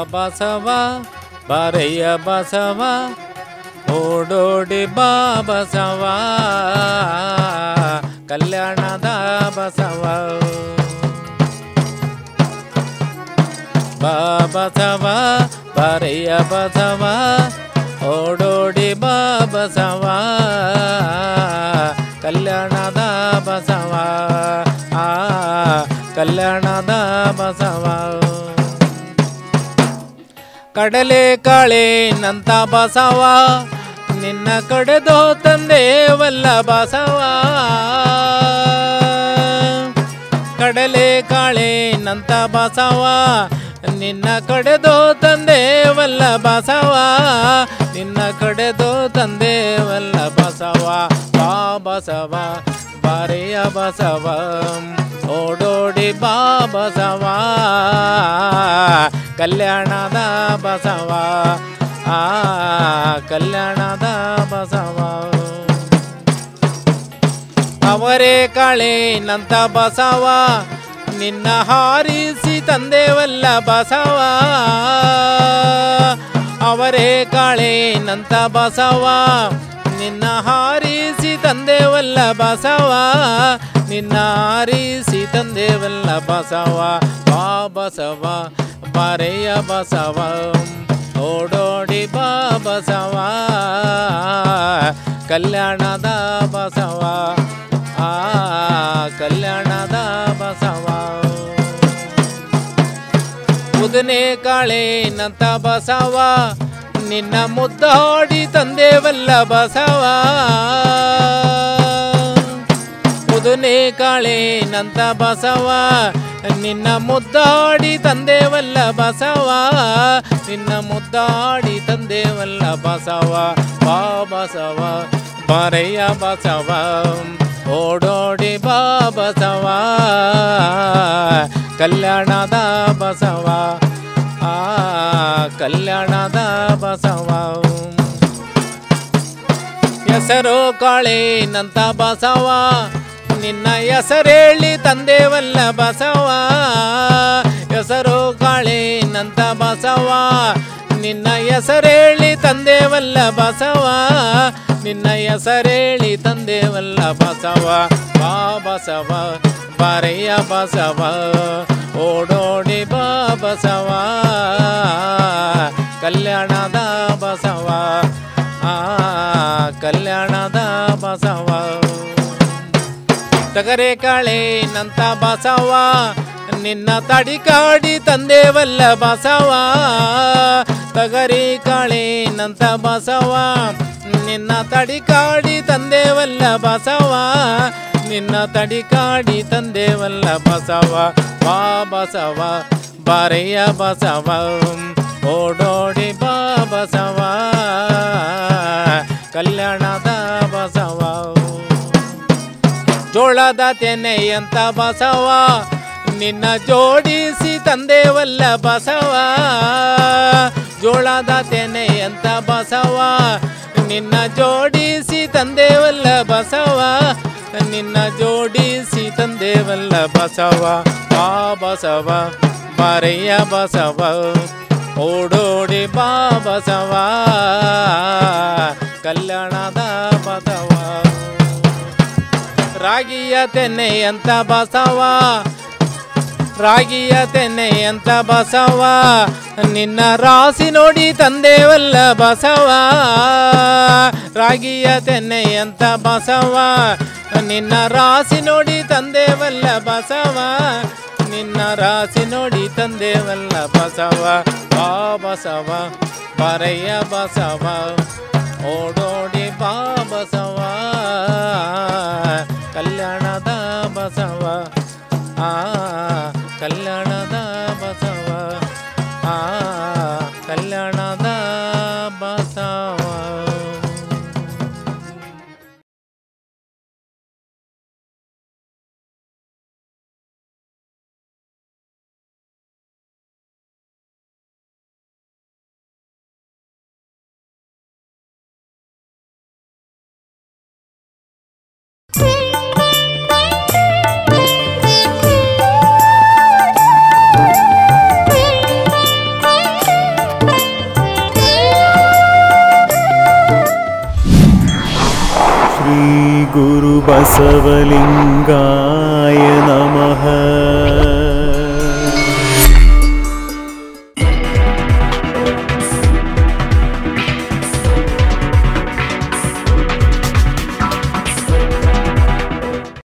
ಬಸವ ಬಾರಯ್ಯ ಬಸವ ಓಡೋಡಿ ಬಾ ಬಸವ ಕಲ್ಯಾಣದ ಬಸವ ಬಾ ಬಸವ ಬಾರಯ್ಯ ಬಸವ ಓಡೋಡಿ ಬಾ ಬಸವ ಕಲ್ಯಾಣದ ಬಸವ ಆ ಕಲ್ಯಾಣದ ಬಸವ ಕಡಲೆ ಕಾಳಿನಂತ ಬಸವ ನಿನ್ನ ಕಡೆದೋ ತಂದೇವಲ್ಲ ಬಸವ ಕಡಲೆ ಕಾಳಿನಂತ ಬಸವ ನಿನ್ನ ಕಡೆದೋ ತಂದೇವಲ್ಲ ಬಸವ ನಿನ್ನ ಕಡೆದೋ ತಂದೇವಲ್ಲ ಬಸವ ಬಾ ಬಸವ ಬಾರೆಯ ಬಸವ ಓಡೋಡಿ ಬಾ ಬಸವ ಕಲ್ಯಾಣದ ಬಸವ ಆ ಕಲ್ಯಾಣದ ಬಸವ ಅವರೇ ಕಾಳಿನಂತ ಬಸವ ನಿನ್ನ ಹಾರಿಸಿ ತಂದೇವಲ್ಲ ಬಸವ ಅವರೇ ಕಾಳಿನಂತ ಬಸವ ನಿನ್ನ ಹಾರಿಸಿ ತಂದೇವಲ್ಲ ಬಸವ ನಿನ್ನ ಹಾರಿಸಿ ತಂದೇವಲ್ಲ ಬಸವ ಬಾ ಬಸವ ಬಾರೆಯ ಬಸವ ಓಡೋಡಿ ಬಾ ಬಸವ ಕಲ್ಯಾಣದ ಬಸವ ಆ ಕಲ್ಯಾಣದ ಬಸವ ಉದನೆ ಕಾಳೇನಂತ ಬಸವ ನಿನ್ನ ಮುದ್ದಾಡಿ ತಂದೇವಲ್ಲ ಬಸವ ಉದನೆ ಕಾಳೇನಂತ ಬಸವ ನಿನ್ನ ಮುದ್ದಾಡಿ ತಂದೇವಲ್ಲ ಬಸವ ನಿನ್ನ ಮುದ್ದಾಡಿ ತಂದೇವಲ್ಲ ಬಸವ ಬಾ ಬಸವ ಬಾರಯ್ಯ ಬಸವ ಓಡೋಡಿ ಬಾ ಬಸವ ಕಲ್ಯಾಣದ ಬಸವ ಆ ಕಲ್ಯಾಣದ ಬಸವ ಹೆಸರು ಕಾಳೇನಂತ ಬಸವ ನಿನ್ನ ಹೆಸರೇಳಿ ತಂದೇವಲ್ಲ ಬಸವ ಹೆಸರು ಕಾಳೇನಂತ ಬಸವ ನಿನ್ನ ಹೆಸರೇಳಿ ತಂದೇವಲ್ಲ ಬಸವ ನಿನ್ನ ಹೆಸರೇಳಿ ತಂದೇವಲ್ಲ ಬಸವ ಬಾ ಬಸವ ಬಾರಯ್ಯ ಬಸವ ಓಡೋಡಿ ಬಾ ಬಸವ ಕಲ್ಯಾಣದ ಬಸವ ಆ ಕಲ್ಯಾಣದ ಬಸವ ತಗರೆ ಕಾಳೇನಂತ ಬಸವ ನಿನ್ನ ತಡಿಕಾಡಿ ತಂದೇವಲ್ಲ ಬಸವ ತಗರಿ ಕಾಳೇನಂತ ಬಸವ ನಿನ್ನ ತಡಿಕಾಡಿ ತಂದೇವಲ್ಲ ಬಸವ ನಿನ್ನ ತಡಿಕಾಡಿ ತಂದೇವಲ್ಲ ಬಸವ ಬಾ ಬಸವ ಬಾರಯ್ಯ ಬಸವ ಓಡೋಡಿ ಬಾ ಬಸವ ಕಲ್ಯಾಣದ ಬಸವ ಜೋಳದ ತೆನೆಯಂತ ಬಸವ ನಿನ್ನ ಜೋಡಿಸಿ ತಂದೇವಲ್ಲ ಬಸವ ಜೋಳದ ತೆನೆಯಂತ ಬಸವ ನಿನ್ನ ಜೋಡಿಸಿ ತಂದೇವಲ್ಲ ಬಸವ ನಿನ್ನ ಜೋಡಿಸಿ ತಂದೇವಲ್ಲ ಬಸವ ಬಾ ಬಸವ ಬಾರಯ್ಯ ಬಸವ ಓಡೋಡಿ ಬಾ ಬಸವ ಕಲ್ಯಾಣದ ಬಸವ ರಾಗಿಯ ತೆನೆಯಂತ ಬಸವ ರಾಗಿಯ ತೆನೆಯಂತ ಬಸವ ನಿನ್ನ ರಾಸಿ ನೋಡಿ ತಂದೇವಲ್ಲ ಬಸವ ರಾಗಿಯ ತೆನೆಯಂತ ಬಸವ ನಿನ್ನ ರಾಸಿ ನೋಡಿ ತಂದೇವಲ್ಲ ಬಸವ ನಿನ್ನ ರಾಸಿ ನೋಡಿ ತಂದೇವಲ್ಲ ಬಸವ ಬಾ ಬಸವ ಬರೆಯ ಬಸವ ಓಡೋಡಿ ಬಾ ಬಸವ ಕಲ್ಯಾಣದ ಬಸವ ಆ ಕಲ್ಯಾಣದ ಬಸವ ಆ ಕಲ್ಯಾಣದ ಬಸವ Thank you. गुरुबसवलिङ्गाय नमः